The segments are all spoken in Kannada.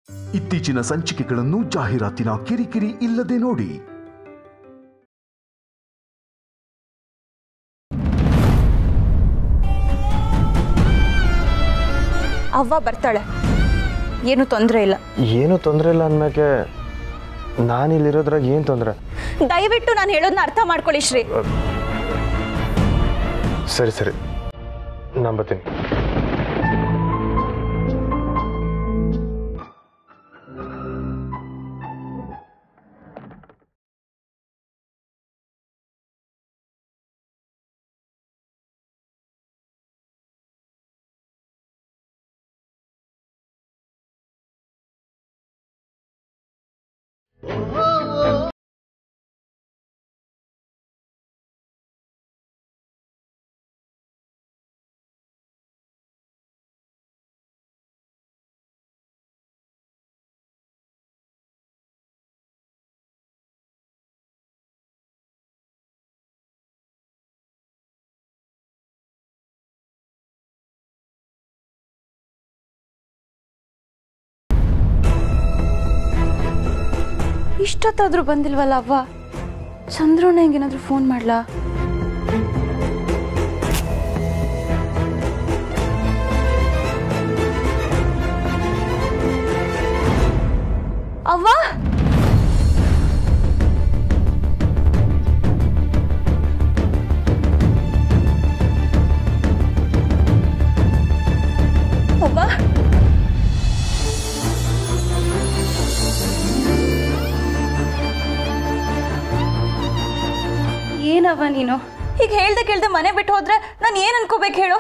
ಇತ್ತೀಚಿನ ಸಂಚಿಕೆಗಳನ್ನು ಜಾಹೀರಾತಿನ ಕಿರಿಕಿರಿ ಇಲ್ಲದೆ ನೋಡಿ ಅವ್ವ ಬರ್ತಾಳೆ ಏನು ತೊಂದರೆ ಇಲ್ಲ ಏನು ತೊಂದರೆ ಇಲ್ಲ ಅಂದ್ಮೇಲೆ ನಾನು ಇಲ್ಲಿರೋದ್ರಾಗ ಏನು ತೊಂದರೆ ದಯವಿಟ್ಟು ನಾನು ಹೇಳೋದನ್ನ ಅರ್ಥ ಮಾಡ್ಕೊಳ್ಳಿ ಶ್ರೀ ಸರಿ ಸರಿ ನಾನು ಬರ್ತೀನಿ ಇಷ್ಟೊತ್ತಾದ್ರೂ ಬಂದಿಲ್ವಲ್ಲ ಅವ್ವ ಚಂದ್ರಣ್ಣ ಹೆಂಗೇನಾದ್ರೂ ಫೋನ್ ಮಾಡ್ಲಾ ಅವ್ವ ಅವ್ವ ಏನವ್ವ ನೀನು ಈಗ ಹೇಳ್ದೆ ಕೇಳ್ದೆ ಮನೆ ಬಿಟ್ಟು ಹೋದ್ರೆ ನಾನು ಏನ್ ಅನ್ಕೋಬೇಕು ಹೇಳು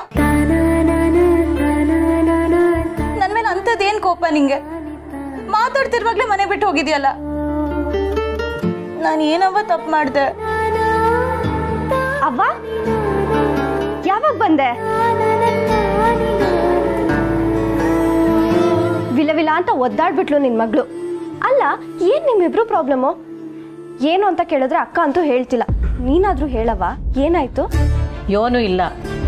ನನ್ ಮೇಲೆ ಅಂಥದ್ದೇನ್ ಕೋಪ ನಿಂಗೆ ಮಾತಾಡ್ತಿರುವಾಗ್ಲೇ ಮನೆ ಬಿಟ್ಟು ಹೋಗಿದ್ಯಲ್ಲ ನಾನು ಏನವ್ವ ತಪ್ಪು ಮಾಡ್ದೆ ಅವ್ವ ಯಾವಾಗ ಬಂದೆ ವಿಲ ವಿಲ ಅಂತ ಒದ್ದಾಡ್ಬಿಟ್ಲು ನಿನ್ ಮಗಳು ಅಲ್ಲ ಏನ್ ನಿಮ್ಮಿಬ್ರು ಪ್ರಾಬ್ಲಮ್ಮು ಏನು ಅಂತ ಕೇಳಿದ್ರೆ ಅಕ್ಕ ಅಂತೂ ಹೇಳ್ತಿಲ್ಲ ನೀನಾದ್ರೂ ಹೇಳವ್ವ ಏನಾಯ್ತು ಯೋನು ಇಲ್ಲ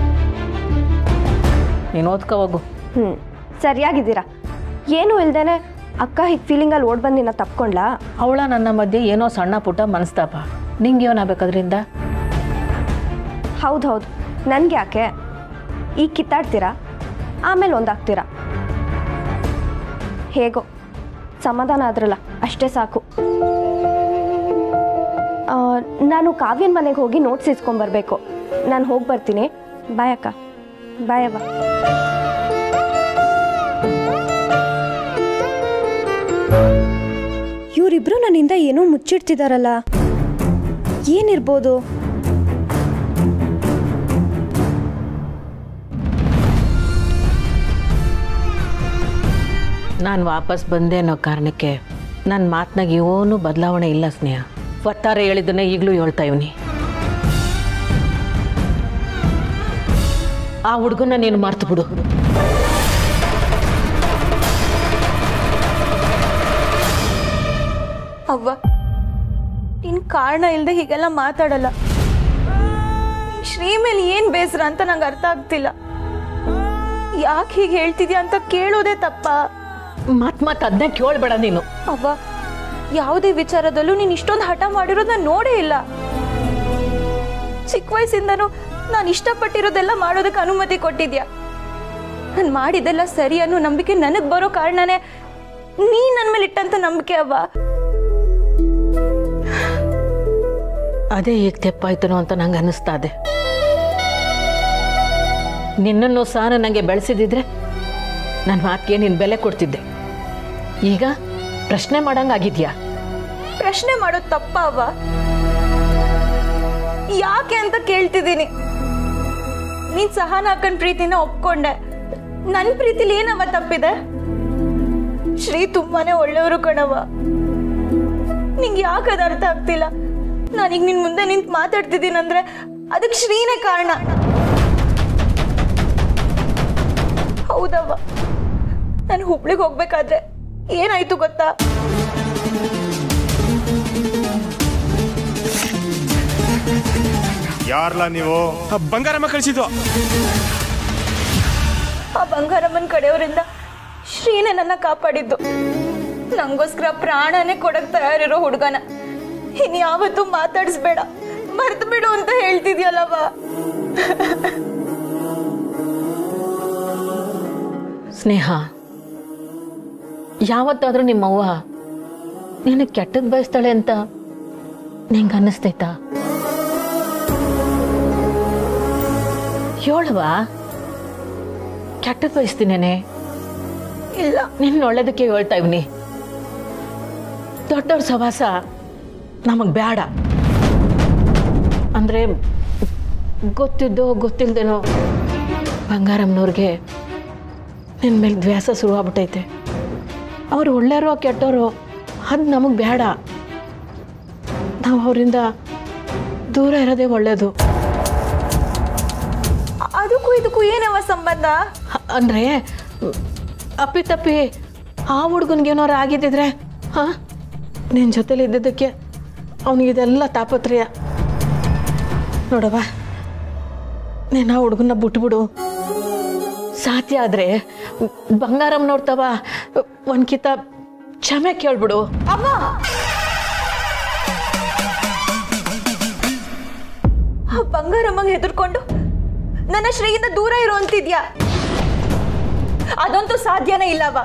ನೀನು ಓದ್ಕೊ ಹೋಗು ಹ್ಮ್ ಸರಿಯಾಗಿದ್ದೀರಾ ಏನು ಇಲ್ದೇನೆ ಅಕ್ಕ ಹೀಗೆ ಫೀಲಿಂಗಲ್ಲಿ ಓಡ್ ಬಂದು ನಿನ್ನ ತಪ್ಕೊಂಡ್ಲಾ ಅವಳ ನನ್ನ ಮಧ್ಯೆ ಏನೋ ಸಣ್ಣ ಪುಟ್ಟ ಮನಸ್ತಾಪ ನಿಂಗೆ ಏನಾಗಬೇಕದ್ರಿಂದ ಹೌದು ಹೌದು ನನ್ಗೆ ಯಾಕೆ ಈಗ ಕಿತ್ತಾಡ್ತೀರಾ ಆಮೇಲೆ ಒಂದಾಗ್ತೀರಾ ಹೇಗೋ ಸಮಾಧಾನ ಆದ್ರಲ್ಲ ಅಷ್ಟೇ ಸಾಕು ಆ, ನಾನು ಕಾವ್ಯನ ಮನೆಗೆ ಹೋಗಿ ನೋಟ್ಸ್ ಇಸ್ಕೊಂಬರ್ಬೇಕು ನಾನು ಹೋಗಿ ಬರ್ತೀನಿ ಬಾಯ್ ಅಕ್ಕ ಬಾಯ್ ಅವ್ವ ಇವರಿಬ್ರು ನನ್ನಿಂದ ಏನೋ ಮುಚ್ಚಿಡ್ತಿದಾರಲ್ಲ ಏನಿರ್ಬೋದು ನಾನು ವಾಪಸ್ ಬಂದೆ ಅನ್ನೋ ಕಾರಣಕ್ಕೆ ನನ್ನ ಮಾತಿನಾಗ ಏನೂ ಬದಲಾವಣೆ ಇಲ್ಲ ಸ್ನೇಹ ಒಟ್ಟಾರೆ ಹೇಳಿದ್ದನ್ನೇ ಈಗಲೂ ಹೇಳ್ತಾ ಇವನಿ ಆ ಹುಡುಗನ ನೀನು ಮರ್ತು ಬಿಡು ಅವ್ವ ನಿನ್ ಕಾರಣ ಇಲ್ದೆ ಹೀಗೆಲ್ಲ ಮಾತಾಡಲ್ಲ ಶ್ರೀ ಮೇಲೆ ಏನ್ ಬೇಸರ ಅಂತ ನಂಗೆ ಅರ್ಥ ಆಗ್ತಿಲ್ಲ ಯಾಕೆ ಹೀಗೆ ಹೇಳ್ತಿದ್ಯಾ ಅಂತ ಕೇಳೋದೇ ತಪ್ಪಾ ಮತ್ ಮತ್ ಅದನ್ನೇ ಕೇಳಬೇಡ ನೀನು ಅವ್ವ ಯಾವುದೇ ವಿಚಾರದಲ್ಲೂ ನೀನು ಇಷ್ಟೊಂದು ಹಠ ಮಾಡಿರೋದು ನಾನು ನೋಡೇ ಇಲ್ಲ ಚಿಕ್ಕ ವಯಸ್ಸಿಂದನೂ ನಾನು ಇಷ್ಟಪಟ್ಟಿರೋದೆಲ್ಲ ಮಾಡೋದಕ್ಕೆ ಅನುಮತಿ ಕೊಟ್ಟಿದ್ಯಾ ನಾನು ಮಾಡಿದೆಲ್ಲ ಸರಿ ಅನ್ನೋ ನಂಬಿಕೆ ನನಗೆ ಬರೋ ಕಾರಣನೇ ನೀ ನನ್ನ ಮೇಲೆ ಇಟ್ಟಂತ ನಂಬಿಕೆ ಅವ್ವ ಅದೇ ಈಗ ತೆಪ್ಪಾಯ್ತನೋ ಅಂತ ನಂಗೆ ಅನ್ನಿಸ್ತಾ ಇದೆ ನಿನ್ನನ್ನು ಸಹ ನನಗೆ ಬೆಳೆಸಿದಿದ್ರೆ ನನ್ನ ಮಾತಿಗೆ ನೀನು ಬೆಲೆ ಕೊಡ್ತಿದ್ದೆ ಈಗ ಪ್ರಶ್ನೆ ಮಾಡಂಗಾಗಿದ್ಯಾ ಪ್ರಶ್ನೆ ಮಾಡೋದು ತಪ್ಪ ಅವ್ವ ಯಾಕೆ ಅಂತ ಕೇಳ್ತಿದ್ದೀನಿ ನೀನ್ ಸಹನ ಹಾಕನ್ ಪ್ರೀತಿನ ಒಪ್ಕೊಂಡೆ ನನ್ನ ಪ್ರೀತಿಲಿ ಏನವ ತಪ್ಪಿದೆ ಶ್ರೀ ತುಂಬಾನೇ ಒಳ್ಳೆಯವರು ಕಣವ ನಿಂಗೆ ಯಾಕೆ ಅದು ಅರ್ಥ ಆಗ್ತಿಲ್ಲ ನಾನೀಗ ನಿನ್ ಮುಂದೆ ನಿಂತು ಮಾತಾಡ್ತಿದ್ದೀನಂದ್ರೆ ಅದಕ್ಕೆ ಶ್ರೀನೇ ಕಾರಣ ಹೌದವ್ವ ನಾನು ಹುಬ್ಳಿಗೆ ಹೋಗ್ಬೇಕಾದ್ರೆ ಏನಾಯ್ತು ಗೊತ್ತಾ ಯಾರ್ಲ ನೀವು ಬಂಗಾರಮ್ಮ ಕಳಿಸಿದ್ದು ಆ ಬಂಗಾರಮ್ಮನ ಕಡೆಯವರಿಂದ ಶ್ರೀನೇ ನನ್ನ ಕಾಪಾಡಿದ್ದು ನಂಗೋಸ್ಕರ ಪ್ರಾಣನೇ ಕೊಡಕ್ ತಯಾರಿರೋ ಹುಡುಗನ ಇನ್ ಯಾವತ್ತೂ ಮಾತಾಡಿಸ್ಬೇಡ ಮರ್ತು ಬಿಡು ಅಂತ ಹೇಳ್ತಿದ್ಯಲ್ಲವ ಸ್ನೇಹ ಯಾವತ್ತಾದ್ರೂ ನಿಮ್ಮವ್ವ ನಿನಗೆ ಕೆಟ್ಟದ್ ಬಯಸ್ತಾಳೆ ಅಂತ ನಿಂಗೆ ಅನ್ನಿಸ್ತೈತಾ ಹೇಳವಾ ಕೆಟ್ಟದ್ ಬಯಸ್ತೀನೇನೆ ಇಲ್ಲ ನಿನ್ನ ಒಳ್ಳೇದಕ್ಕೆ ಹೇಳ್ತಾ ಇವ್ನಿ ದೊಡ್ಡವ್ರ ಸವಾಸ ನಮಗೆ ಬೇಡ ಅಂದರೆ ಗೊತ್ತಿದ್ದೋ ಗೊತ್ತಿಲ್ದೇನೋ ಬಂಗಾರಮ್ಮನವ್ರಿಗೆ ನಿನ್ನ ಮೇಲೆ ದ್ವೇಷ ಶುರುವಾಗ್ಬಿಟ್ಟೈತೆ ಅವ್ರು ಒಳ್ಳೆಯರೋ ಕೆಟ್ಟೋರೋ ಅದು ನಮಗೆ ಬೇಡ ನಾವು ಅವರಿಂದ ದೂರ ಇರೋದೇ ಒಳ್ಳೆಯದು ಅದಕ್ಕೂ ಇದಕ್ಕೂ ಏನವ ಸಂಬಂಧ ಅಂದರೆ ಅಪ್ಪಿ ತಪ್ಪಿ ಆ ಹುಡುಗನಿಗೇನಾರು ಆಗಿದ್ದಿದ್ರೆ ಹಾಂ ನಿನ್ನ ಜೊತೆಲಿ ಇದ್ದಿದ್ದಕ್ಕೆ ಅವನಿಗಿದೆಲ್ಲ ತಾಪತ್ರಯ ನೋಡವ್ವ ನೀನು ಆ ಹುಡುಗನ್ನ ಬಿಟ್ಬಿಡು ಸಾಧ್ಯ ಆದರೆ ಬಂಗಾರಮ್ ನೋಡ್ತಾವ ಒಂದ್ಕಿತ ಕ್ಷಮೆ ಕೇಳ್ಬಿಡು ಅಮ್ಮ ಆ ಬಂಗಾರಮ್ಮಂಗೆ ಹೆದರ್ಕೊಂಡು ನನ್ನ ಶ್ರೀಯಿಂದ ದೂರ ಇರೋ ಅಂತಿದ್ಯಾ ಅದಂತೂ ಸಾಧ್ಯನೇ ಇಲ್ಲವ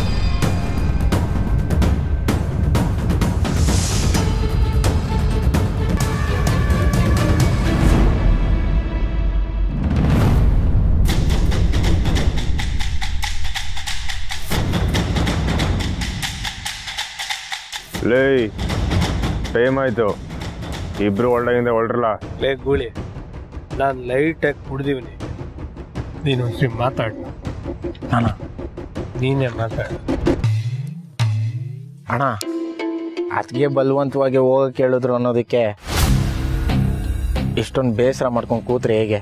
ಲೇ ಟೈಮ್ ಆಯ್ತು ಇಬ್ರು ಒಳ್ಳೆಯಿಂದ ಹೊರಡ್ರಲ್ಲ ಲೇ ಗೂಳಿ ನಾನು ಲೈಟಾಗಿ ಕುಡ್ದೀವನಿ ನೀನು ಒಂದ್ಸರಿ ಮಾತಾಡ ಅಣ್ಣ ನೀನೇ ಮಾತಾಡ ಅಣ್ಣ ಅತ್ತಿಗೆ ಬಲವಂತವಾಗಿ ಹೋಗಕ್ಕೆ ಹೇಳಿದ್ರು ಅನ್ನೋದಕ್ಕೆ ಇಷ್ಟೊಂದು ಬೇಸರ ಮಾಡ್ಕೊಂಡು ಕೂತ್ರೆ ಹೇಗೆ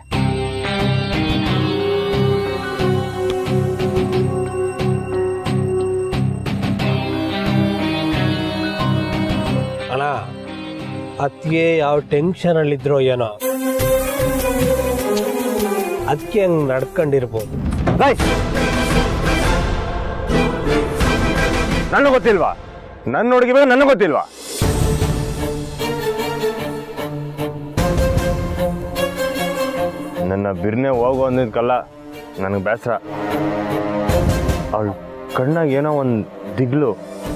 ಅಣ್ಣ ಅದಕ್ಕೆ ಯಾವ ಟೆನ್ಷನಲ್ಲಿದ್ರೋ ಏನೋ ಅದಕ್ಕೆ ಹಂಗೆ ನಡ್ಕೊಂಡಿರ್ಬೋದು ನನಗೆ ಗೊತ್ತಿಲ್ವಾ ನನ್ನ ಹುಡುಗಿ ಬಗ್ಗೆ ನನಗೆ ಗೊತ್ತಿಲ್ವಾ ನನ್ನ ಬಿರ್ನೆ ಹೋಗು ಅಂದಿದ್ಕಲ್ಲ ನನಗೆ ಬೇಸರ ಅವಳು ಕಣ್ಣಾಗ ಏನೋ ಒಂದು ದಿಗ್ಲು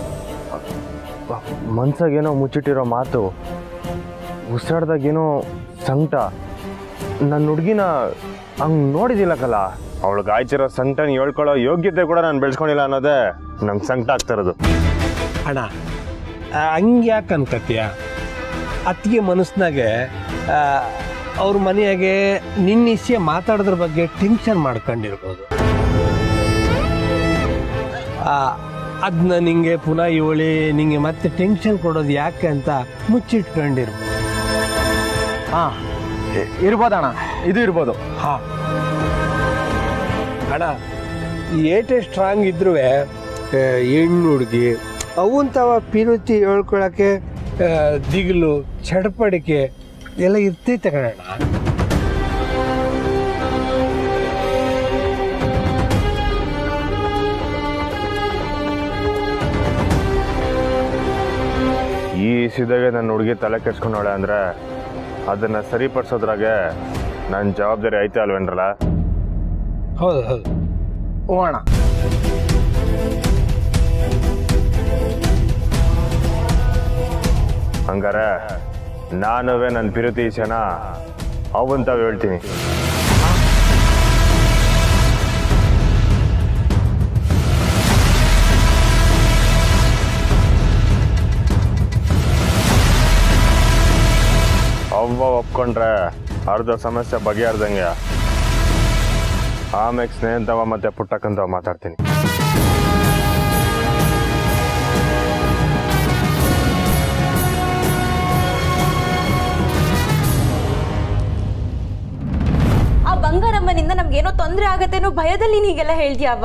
ಮನ್ಸಾಗ ಏನೋ ಮುಚ್ಚಿಟ್ಟಿರೋ ಮಾತು ಉಸಿರಾಡ್ದಾಗ ಏನೋ ಸಂಕಟ ನನ್ನ ಹುಡುಗಿನ ಹಂಗೆ ನೋಡಿದಿಲ್ಲಕಲ್ಲ ಅವಳಿಗೆ ಆಯ್ತಿರೋ ಸಂಕಟನ ಹೇಳ್ಕೊಳ್ಳೋ ಯೋಗ್ಯತೆ ಕೂಡ ನಾನು ಬೆಳೆಸ್ಕೊಂಡಿಲ್ಲ ಅನ್ನೋದೇ ನಂಗೆ ಸಂಕಟ ಆಗ್ತಾ ಇರೋದು ಅಣ್ಣ ಹಂಗೆ ಯಾಕೆ ಅನ್ಕತ್ತೀಯ ಅತ್ತಿಗೆ ಮನಸ್ಸಿನಾಗೆ ಅವ್ರ ಮನೆಯಾಗೆ ನಿನ್ನ ಇಸ್ಸೆ ಮಾತಾಡೋದ್ರ ಬಗ್ಗೆ ಟೆನ್ಷನ್ ಮಾಡ್ಕೊಂಡಿರ್ಬೋದು ಅದನ್ನ ನಿಂಗೆ ಪುನಃ ಇವಳಿ ನಿಂಗೆ ಮತ್ತೆ ಟೆನ್ಷನ್ ಕೊಡೋದು ಯಾಕೆ ಅಂತ ಮುಚ್ಚಿಟ್ಕೊಂಡಿರ್ಬೋದು ಹಾಂ ಇರ್ಬೋದಣ್ಣ ಇದು ಇರ್ಬೋದು ಹಾ ಅಣ್ಣ ಏಟೇ ಸ್ಟ್ರಾಂಗ್ ಇದ್ರೂ ಹೆಣ್ಣು ಹುಡುಗಿ ಅವಂತವ ಪಿರುತಿ ಹೇಳ್ಕೊಳಕ್ಕೆ ಆ, ದಿಗಿಲು ಚಡಪಡಿಕೆ ಎಲ್ಲ ಇರ್ತೈತೆ ಕಣಣ್ಣ ಈ ಸಿದಾಗೆ ನನ್ನ ಹುಡುಗಿ ತಲೆ ಕೆಡ್ಸ್ಕೊಂಡವಳೆ ಅಂದರೆ ಅದನ್ನು ಸರಿಪಡಿಸೋದ್ರಾಗೆ ನನ್ನ ಜವಾಬ್ದಾರಿ ಐತೆ ಅಲ್ವೇನ್ರಲ್ಲ ಹೌದು ಹೌದು ಹ್ಞೂ ಅಣ್ಣ ಹಂಗಾರೆ ನಾನುವೇ ನನ್ನ ಪಿರುತಿ ಜನ ಅವಂತಾವ್ ಹೇಳ್ತೀನಿ ಅವ್ವ ಒಪ್ಕೊಂಡ್ರೆ ಅರ್ಧ ಸಮಸ್ಯೆ ಬಗೆಹರ್ದಂಗೆ ಆಮೇಲೆ ಸ್ನೇಹಿತವ ಮತ್ತೆ ಪುಟ್ಟಕ್ಕಂತವ ಮಾತಾಡ್ತೀನಿ ಆ ಬಂಗಾರಮ್ಮನಿಂದ ನಮ್ಗೇನೋ ತೊಂದರೆ ಆಗತ್ತೆ ಅನ್ನೋ ಭಯದಲ್ಲಿ ನೀಗೆಲ್ಲ ಹೇಳ್ದ್ಯಾವ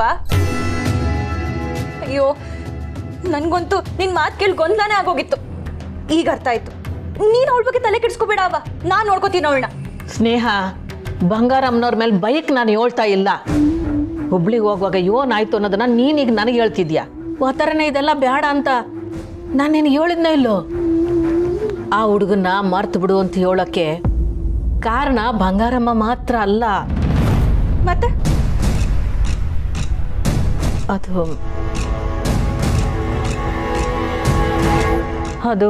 ಅಯ್ಯೋ ನನ್ಗಂತೂ ನಿನ್ ಮಾತ್ ಕೇಳಿ ಗೊಂದಲನೇ ಆಗೋಗಿತ್ತು ಈಗ ಅರ್ಥ ಆಯ್ತು ನೀನ್ ಅವಳ ಬಗ್ಗೆ ತಲೆ ಕೆಡ್ಸ್ಕೊಬೇಡ ಅವ ನಾನ್ ನೋಡ್ಕೋತೀನಿ ಅವಳನ್ನ ಸ್ನೇಹ ಬಂಗಾರಮ್ಮನವ್ರ ಮೇಲೆ ಬೈಕ್ ನಾನು ಹೇಳ್ತಾ ಇಲ್ಲ ಹುಬ್ಳಿಗೆ ಹೋಗುವಾಗ ಯೋನ್ ಆಯ್ತು ಅನ್ನೋದನ್ನ ನೀನೀಗ ನನಗೆ ಹೇಳ್ತಿದ್ಯಾ ವಾತಾವರಣ ಇದೆಲ್ಲ ಬೇಡ ಅಂತ ನಾನು ನಿನಗೆ ಹೇಳಿದ್ನೋ ಇಲ್ಲೋ ಆ ಹುಡುಗನ್ನ ಮರ್ತು ಬಿಡು ಅಂತ ಹೇಳೋಕ್ಕೆ ಕಾರಣ ಬಂಗಾರಮ್ಮ ಮಾತ್ರ ಅಲ್ಲ ಮತ್ತೆ ಅದು ಅದು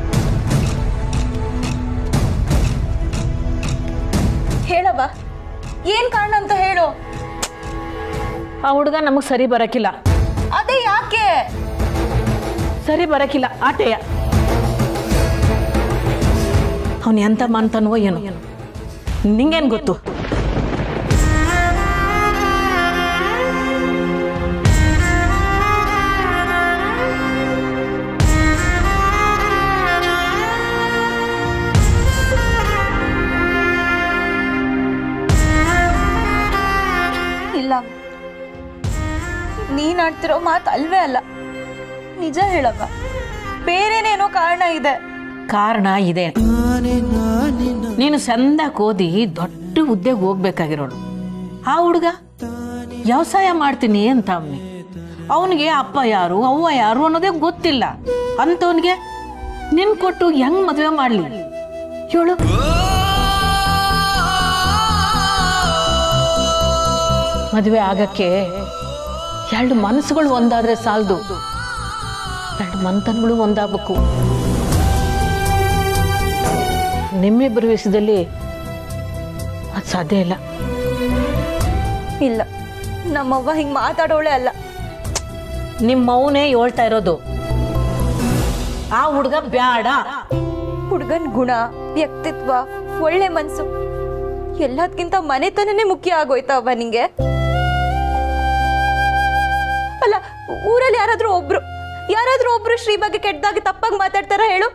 ಹೇಳವ್ವ ಏನ್ ಕಾರಣ ಅಂತ ಹೇಳು ಆ ಹುಡುಗ ನಮಗೆ ಸರಿ ಬರಕಿಲ್ಲ ಅದೇ ಯಾಕೆ ಸರಿ ಬರಕಿಲ್ಲ ಆಟೆಯ ಅವನು ಎಂತ ಮಾನ್ತಾನೋ ಏನೋ ನಿಂಗೇನು ಗೊತ್ತು ಇಲ್ಲ ನೀನ್ ಆಡ್ತಿರೋ ಮಾತು ಅಲ್ವೇ ಅಲ್ಲ ನಿಜ ಹೇಳವ್ವ ಬೇರೆನೇನೋ ಕಾರಣ ಇದೆ ಕಾರಣ ಇದೆ ನೀನು ಸಂದಕ್ಕೆ ಓದಿ ದೊಡ್ಡ ಹುದ್ದೆಗೆ ಹೋಗ್ಬೇಕಾಗಿರೋಳು ಆ ಹುಡುಗ ವ್ಯವಸಾಯ ಮಾಡ್ತೀನಿ ಅಂತ ಅವನಿ ಅವನಿಗೆ ಅಪ್ಪ ಯಾರು ಅವ್ವ ಯಾರು ಅನ್ನೋದೇ ಗೊತ್ತಿಲ್ಲ ಅಂಥವನಿಗೆ ನಿನ್ ಕೊಟ್ಟು ಹೆಂಗ್ ಮದುವೆ ಮಾಡ್ಲಿ ಹೇಳು ಮದುವೆ ಆಗಕ್ಕೆ ಎರಡು ಮನಸ್ಸುಗಳು ಒಂದಾದ್ರೆ ಸಾಲದು ಎರಡು ಮಂತನ್ಗಳು ಒಂದಾಗಬೇಕು ನಿಮ್ಮಿಬ್ಬರ ವಿಷಯದಲ್ಲಿ ಅದು ಸಾಧ್ಯ ಇಲ್ಲ ಇಲ್ಲ ನಮ್ಮವ್ವ ಹಿಂಗ್ ಮಾತಾಡೋಳೆ ಅಲ್ಲ ನಿಮ್ಮ ಮೌನೇ ಹೇಳ್ತಾ ಇರೋದು ಆ ಹುಡುಗ ಬ್ಯಾಡ ಹುಡುಗನ್ ಗುಣ ವ್ಯಕ್ತಿತ್ವ ಒಳ್ಳೆ ಮನ್ಸು ಎಲ್ಲದಕ್ಕಿಂತ ಮನೆತನನೇ ಮುಖ್ಯ ಆಗೋಯ್ತವ್ವ ನಿಂಗೆ ಅಲ್ಲ ಊರಲ್ಲಿ ಯಾರಾದ್ರೂ ಒಬ್ರು ಯಾರಾದ್ರೂ ಒಬ್ರು ಶ್ರೀ ಬಗ್ಗೆ ಕೆಟ್ಟದಾಗಿ ತಪ್ಪಾಗಿ ಮಾತಾಡ್ತಾರ ಹೇಳು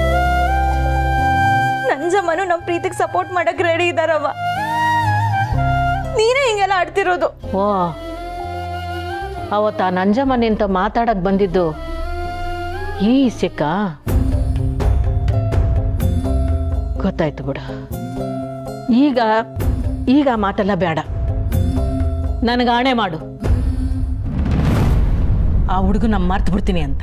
ನಂಜಮ್ಮನು ನಮ್ ಪ್ರೀತಿಗೆ ಸಪೋರ್ಟ್ ಮಾಡಕ್ ರೆಡಿ ಇದಾರವ್ವ ನೀನೇ ಹಿಂಗೆಲ್ಲ ಆಡ್ತಿರೋದು ಓ ಅವತ್ತ ಆ ನಂಜಮ್ಮ ನಿಂತ ಮಾತಾಡಕ್ ಬಂದಿದ್ದು ಈ ಸಿಕ್ಕ ಗೊತ್ತಾಯ್ತು ಬಿಡು ಈಗ ಈಗ ಆ ಮಾತೆಲ್ಲ ಬೇಡ ನನಗೆ ಆಣೆ ಮಾಡು ಆ ಹುಡುಗ ನಮ್ಮ ಮರ್ತು ಬಿಡ್ತೀನಿ ಅಂತ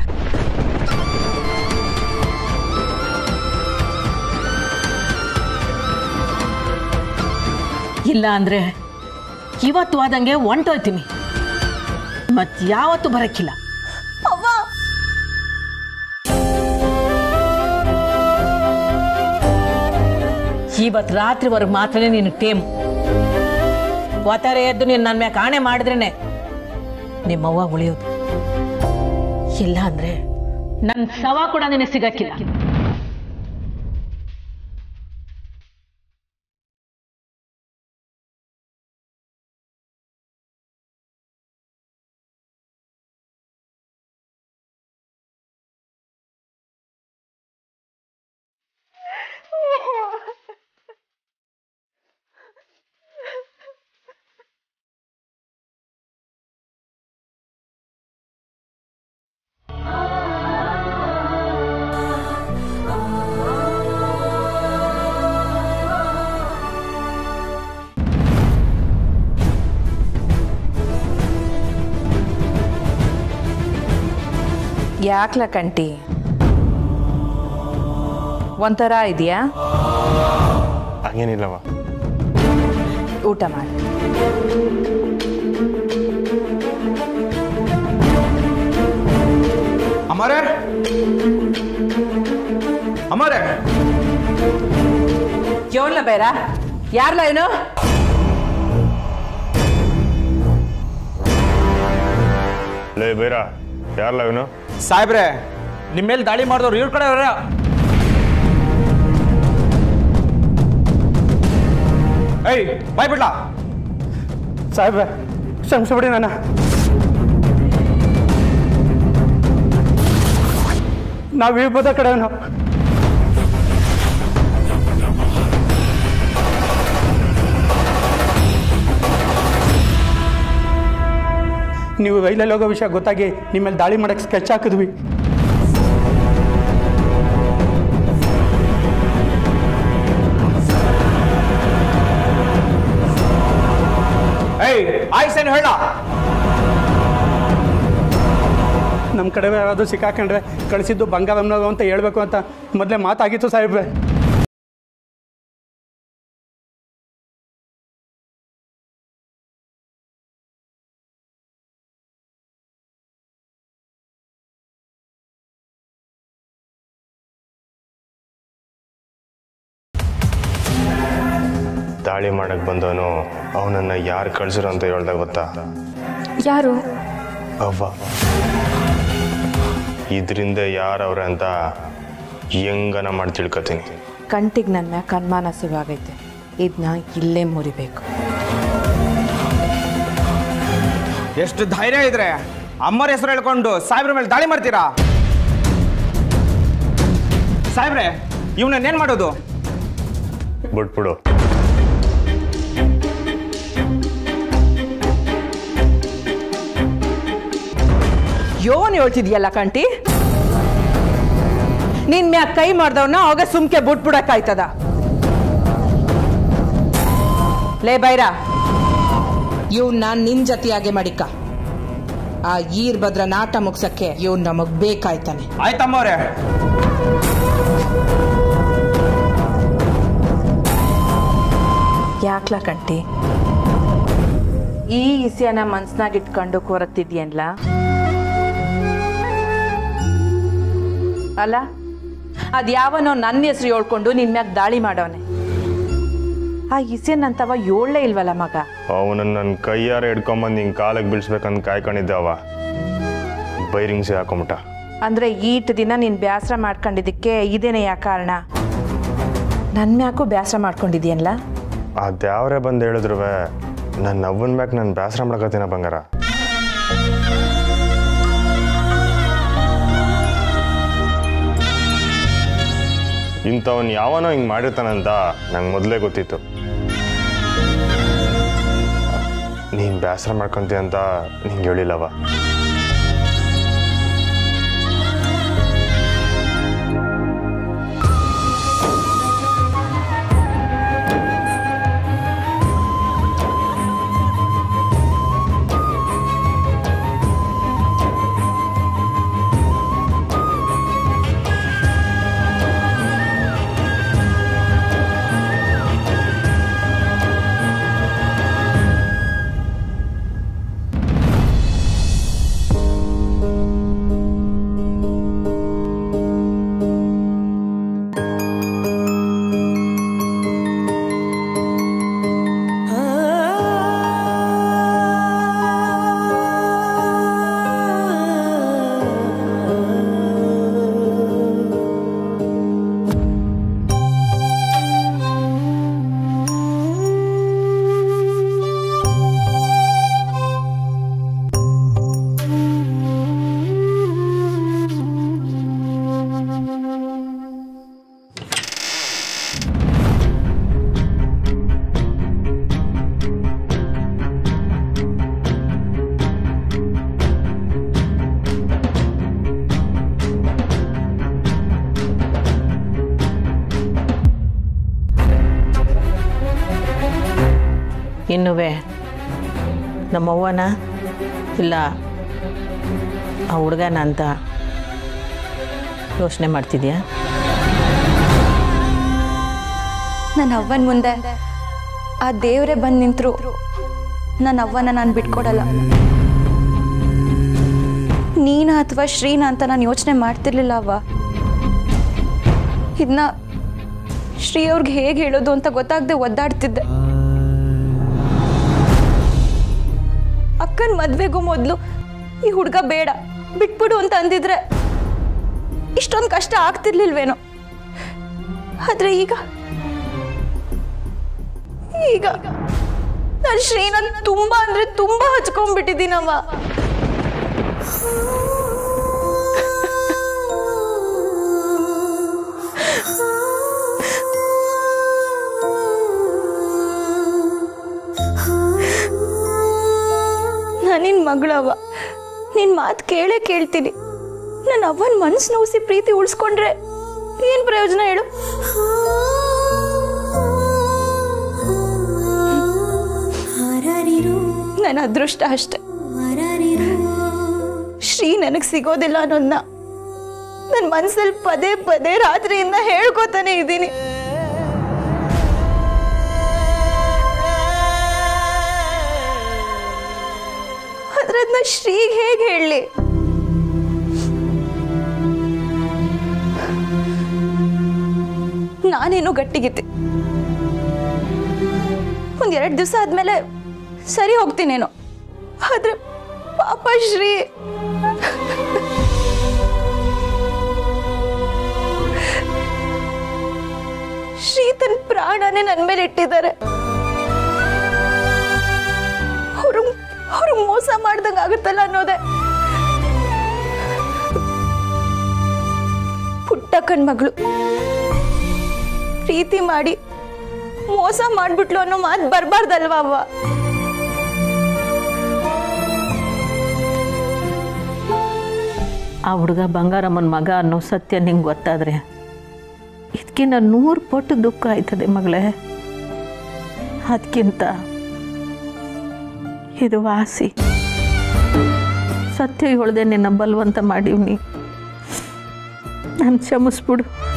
ಇಲ್ಲ ಅಂದ್ರೆ ಇವತ್ತು ಆದಂಗೆ ಹೊಂಟೋಯ್ತೀನಿ ಮತ್ ಯಾವತ್ತೂ ಬರಕ್ಕಿಲ್ಲ ಅವ್ವ ಇವತ್ತು ರಾತ್ರಿವರೆಗೆ ಮಾತ್ರನೇ ನೀನು ಟೇಮ್ ಒತ್ತಾರೆ ಎದ್ದು ನೀನು ನನ್ನ ಮ್ಯಾಗ ಕಾಣೆ ಮಾಡಿದ್ರೇನೆ ನಿಮ್ಮವ್ವ ಉಳಿಯೋದು ಇಲ್ಲ ಅಂದ್ರೆ ನನ್ನ ಶವ ಕೂಡ ನಿನಗೆ ಸಿಗಕ್ಕಿಲ್ಲ ಯಾಕ್ಲ ಕಂಟಿ ಒಂಥರ ಇದೆಯಾ ಹಂಗೇನಿಲ್ಲವ ಊಟ ಮಾಡಿ ಅಮರೇ ಅಮರೇ ಯೋನ್ಲ ಬೇರ ಯಾರ್ಲ ಏನು ಲೇ ಬೇರ ಯಾರಲ್ಲ ಇವನು ಸಾಹೇಬ್ರೆ ನಿಮ್ಮ ಮೇಲೆ ದಾಳಿ ಮಾಡಿದವ್ರು ಇವ್ರ ಕಡೆ ಅವ್ರ ಏಯ್ ಬಾಯ್ ಬಿಡ್ಲಾ ಸಾಹೇಬ್ರೆ ಕ್ಷಮಿಸ್ಬಿಡಿ ನನ್ನ ನಾವು ಇಳ್ಬೋದ ಕಡೆ ನಾವು ನೀವು ರೈಲಲ್ಲಿ ಹೋಗೋ ವಿಷಯ ಗೊತ್ತಾಗಿ ನಿಮ್ಮಲ್ಲಿ ದಾಳಿ ಮಾಡಕ್ಕೆ ಸ್ಕೆಚ್ ಹಾಕಿದ್ವಿ ಏಯ್ ಆಯ್ಸೇನು ಹೇಳ ನಮ್ಮ ಕಡೆ ಯಾರಾದರೂ ಸಿಕ್ಕಾಕೊಂಡ್ರೆ ಕಳಿಸಿದ್ದು ಬಂಗಾರಮ್ಮನವರು ಅಂತ ಹೇಳ್ಬೇಕು ಅಂತ ಮೊದಲೇ ಮಾತಾಗಿತ್ತು ಸಾಹೇಬ್ರೆ ದಾಳಿ ಮಾಡಕ್ ಬಂದವನು ಅವನನ್ನ ಯಾರು ಕಳ್ಸಿರೋ ಅಂತ ಹೇಳ್ದಾಗ ಗೊತ್ತಾ ಯಾರು ಅವ್ವ ಇದರಿಂದ ಯಾರವ್ರೆ ಅಂತ ಹೆಂಗನ ಮಾಡಿ ತಿಳ್ಕೊತೀನಿ ಕಂಟಿಗೆ ನನ್ನ ಮ್ಯಾಗ ಕನ್ಮಾನ ಸಿವಾಗೈತೆ ಇದನ್ನ ಇಲ್ಲೇ ಮುರಿಬೇಕು ಎಷ್ಟು ಧೈರ್ಯ ಇದ್ರೆ ಅಮ್ಮರ ಹೆಸರು ಹೇಳ್ಕೊಂಡು ಸಾಹೇಬ್ರ ಮೇಲೆ ದಾಳಿ ಮಾಡ್ತೀರಾ ಸಾಹೇಬ್ರೆ ಇವನನ್ನೇನ್ ಮಾಡೋದು ಬಿಟ್ಬಿಡು ಯೋನ್ ಹೇಳ್ತಿದ್ಯಲ್ಲ ಕಂಟಿ ನಿನ್ ಮ್ಯಾಗ ಕೈ ಮಾಡ್ದವನ್ನ ಅವಾಗ ಸುಮ್ಕೆ ಬಿಟ್ಬಿಡಕ್ಕಾಯ್ತದ ಲೇ ಬೈರ ಇವ್ನ ನಿನ್ ಜೊತೆಯಾಗೆ ಮಾಡಿಕ ಆ ಈರ್ ಭದ್ರ ನಾಟ ಮುಗ್ಸಕ್ಕೆ ಇವ್ನ್ ನಮಗ್ ಬೇಕಾಯ್ತಾನೆ ಆಯ್ತಮ್ಮವ್ರೆ ಯಾಕ್ಲ ಕಂಟಿ ಈ ಇಸಿಯನ ಮನ್ಸ್ನಾಗ ಇಟ್ಕೊಂಡು ಕೊರತಿದ್ಯನ್ಲ ಅಲ್ಲ ಅದ್ ಯಾವನೋ ನನ್ನ ಹೆಸರು ಹೇಳ್ಕೊಂಡು ನಿನ್ ಮ್ಯಾಗ ದಾಳಿ ಮಾಡವನೆ ಆ ಇಸಿಯನ್ ಅಂತವ ಏಳಲೇ ಇಲ್ವಲ್ಲ ಮಗ ಅವನನ್ನ ನನ್ನ ಕೈಯಾರ ಹಿಡ್ಕೊಂಬಂದು ಹಿಂಗೆ ಕಾಲಿಗೆ ಬೀಳ್ಸ್ಬೇಕಂತ ಕಾಯ್ಕೊಂಡಿದ್ದೆ ಅವ ಬೈರಿಂಗ್ಸೆ ಹಾಕೊಂಬಿಟ್ಟ ಅಂದ್ರೆ ಈಟ್ ದಿನ ನೀನ್ ಬ್ಯಾಸರ ಮಾಡ್ಕೊಂಡಿದ್ದಕ್ಕೆ ಇದೇನೆ ಯಾ ಕಾರಣ ನನ್ ಮ್ಯಾಕು ಬ್ಯಾಸರ ಮಾಡ್ಕೊಂಡಿದ್ಯನ್ಲ ಅದ್ಯಾವ್ರೆ ಬಂದು ಹೇಳಿದ್ರು ನನ್ನ ಅವ್ವನ ಮ್ಯಾಕ್ ನಾನು ಬೇಸರ ಮಾಡ್ಕತ್ತೀನ ಬಂಗಾರ ಇಂಥವನ್ ಯಾವನೋ ಹಿಂಗೆ ಮಾಡಿರ್ತಾನಂತ ನಂಗೆ ಮೊದಲೇ ಗೊತ್ತಿತ್ತು ನೀನು ಬೇಸರ ಮಾಡ್ಕೊಂತೀಯ ಅಂತ ನಿಂಗೆ ಹೇಳಿಲ್ಲವ ಇನ್ನುವೆ ನಮ್ಮವ್ವನ ಇಲ್ಲ ಆ ಹುಡುಗನ ಅಂತ ಯೋಚನೆ ಮಾಡ್ತಿದ್ಯಾ ನನ್ನ ಅವ್ವನ ಮುಂದೆ ಆ ದೇವರೇ ಬಂದು ನಿಂತರು ನನ್ನ ಅವ್ವನ ನಾನು ಬಿಟ್ಕೊಡಲ್ಲ ನೀನ ಅಥವಾ ಶ್ರೀನ ಅಂತ ನಾನು ಯೋಚನೆ ಮಾಡ್ತಿರ್ಲಿಲ್ಲ ಅವ್ವ ಇದನ್ನ ಶ್ರೀ ಅವ್ರಿಗೆ ಹೇಗೆ ಹೇಳೋದು ಅಂತ ಗೊತ್ತಾಗದೆ ಒದ್ದಾಡ್ತಿದ್ದೆ ಅಕ್ಕನ ಮದ್ವೆಗೂ ಮೊದಲು ಈ ಹುಡುಗ ಬೇಡ ಬಿಟ್ಬಿಡು ಅಂತ ಅಂದಿದ್ರೆ ಇಷ್ಟೊಂದು ಕಷ್ಟ ಆಗ್ತಿರ್ಲಿಲ್ವೇನೋ ಆದ್ರೆ ಈಗ ಈಗ ನಾನು ಶ್ರೀನ ತುಂಬಾ ಅಂದ್ರೆ ತುಂಬಾ ಹಚ್ಕೊಂಡ್ಬಿಟ್ಟಿದ್ದೀನಮ್ಮ ನಾನು ನಿನ್ನ ಮಗಳವ ನಿನ್ನ ಮಾತು ಕೇಳೇ ಕೇಳ್ತೀನಿ ನನ್ನ ಅವ್ವನ ಮನ್ಸು ನೋಸಿ ಪ್ರೀತಿ ಉಳಿಸ್ಕೊಂಡ್ರೆ ಏನು ಪ್ರಯೋಜನ ಹೇಳು ನನ್ನ ಅದೃಷ್ಟ ಅಷ್ಟೆ ಶ್ರೀ ನನಗೆ ಸಿಗೋದಿಲ್ಲ ಅನ್ನೋದನ್ನ ನನ್ನ ಮನಸ್ಸಲ್ಲಿ ಪದೇ ಪದೇ ರಾತ್ರಿಯಿಂದ ಹೇಳ್ಕೊತಾನೆ ಇದ್ದೀನಿ ಆದ್ರೆ ಅದನ್ನ ಶ್ರೀಗೆ ಹೇಗೆ ಹೇಳಲಿ ನಾನೇನು ಗಟ್ಟಿಗಿದ್ದೆ ಒಂದ್ ಎರಡು ದಿವಸ ಆದ್ಮೇಲೆ ಸರಿ ಹೋಗ್ತೀನೇನೋ ಆದ್ರೆ ಪಾಪ ಶ್ರೀ ಶ್ರೀ ತನ್ನ ಪ್ರಾಣನೇ ನನ್ನ ಮೇಲೆ ಇಟ್ಟಿದ್ದಾರೆ ಅವ್ರು ಅವ್ರು ಮೋಸ ಮಾಡ್ದಂಗ ಆಗುತ್ತಲ್ಲ ಅನ್ನೋದೇ ಪುಟ್ಟ ಕಣ್ಮಗಳು ಪ್ರೀತಿ ಮಾಡಿ ಮೋಸ ಮಾಡ್ಬಿಟ್ಲು ಅನ್ನೋ ಮಾತು ಬರಬಾರ್ದಲ್ವಾ ಅವ್ವ ಆ ಹುಡುಗ ಬಂಗಾರಮ್ಮನ ಮಗ ಅನ್ನೋ ಸತ್ಯ ನಿಂಗೆ ಗೊತ್ತಾದ್ರೆ ಇದಕ್ಕಿಂತ ನೂರು ಪಟ್ಟು ದುಃಖ ಆಯ್ತದೆ ಮಗಳೇ ಅದಕ್ಕಿಂತ ಇದು ವಾಸಿ ಸತ್ಯ ಹೇಳ್ದೆ ನಿನ್ನ ಬಲವಂತ ಮಾಡೀವ್ನಿ ನಾನು ಕ್ಷಮಿಸ್ಬಿಡು